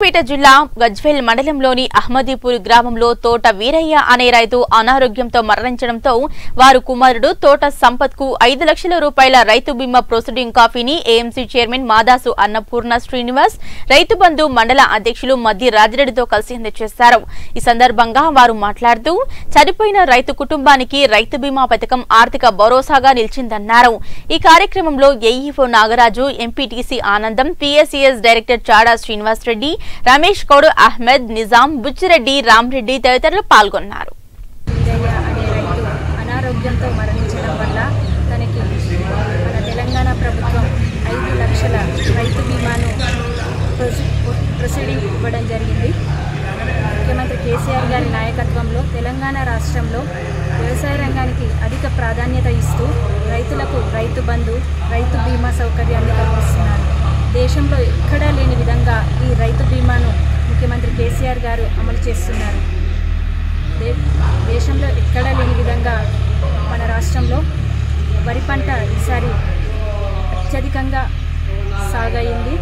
సిద్దిపేట జిల్లా గజ్వేల్ మండలంలోని అహ్మదీపూర్ గ్రామంలో తోట వీరయ్య అనే రైతు అనారోగ్యంతో మరణించడంతో వారు కుమారుడు తోట సంపత్ కు ఐదు లక్షల రూపాయల రైతు బీమా ప్రొసీడింగ్ కాపీని ఏఎంసీ చైర్మన్ మాదాసు అన్నపూర్ణ శ్రీనివాస్ రైతు బంధు మండల అధ్యక్షులు మద్ది రాజిరెడ్డితో కలిసి అందజేశారు ఈ సందర్భంగా వారు మాట్లాడుతూ చనిపోయిన రైతు కుటుంబానికి రైతు బీమా పథకం ఆర్థిక భరోసాగా నిలిచిందన్నారు ఈ కార్యక్రమంలో AEO Nagaraju MPTC Anandam PSCS director Chada Srinivas Reddy Ramesh Goud Ahmed Nizam Buchireddy Ramreddy తదితరులు పాల్గొన్నారు వీరయ్య అనే రైతు అనారోగ్యంతో మరణించడం వల్ల తనకి మన తెలంగాణ ప్రభుత్వం ఐదు లక్షల రైతు బీమాను ప్రొసీ- ప్రొసీడింగ్ ఇవ్వడం జరిగింది ముఖ్యమంత్రి కేసీఆర్ గారి నాయకత్వంలో తెలంగాణ రాష్ట్రంలో వ్యవసాయ రంగానికి అధిక ప్రాధాన్యత ఇస్తూ రైతులకు రైతు బంధు రైతు బీమా సౌకర్యాన్ని కల్పిస్తున్నారు దేశంలో ఎక్కడా లేని విధంగా ఈ రైతు బీమాను ముఖ్యమంత్రి కేసీఆర్ గారు అమలు చేస్తున్నారు దే- దేశంలో ఎక్కడా లేని విధంగా మన రాష్ట్రంలో వరి పంట ఈసారి అత్యధికంగా సాగయింది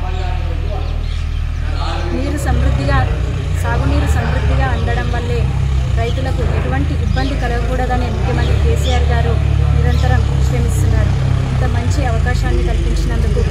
నీరు సమృద్ధిగా సాగునీరు సమృద్ధిగా అందడం వల్లే రైతులకు ఎటువంటి ఇబ్బంది కలగకూడదని ముఖ్యమంత్రి కేసీఆర్ గారు నిరంతరం శ్రమిస్తున్నారు ఇంత మంచి అవకాశాన్ని కల్పించినందుకు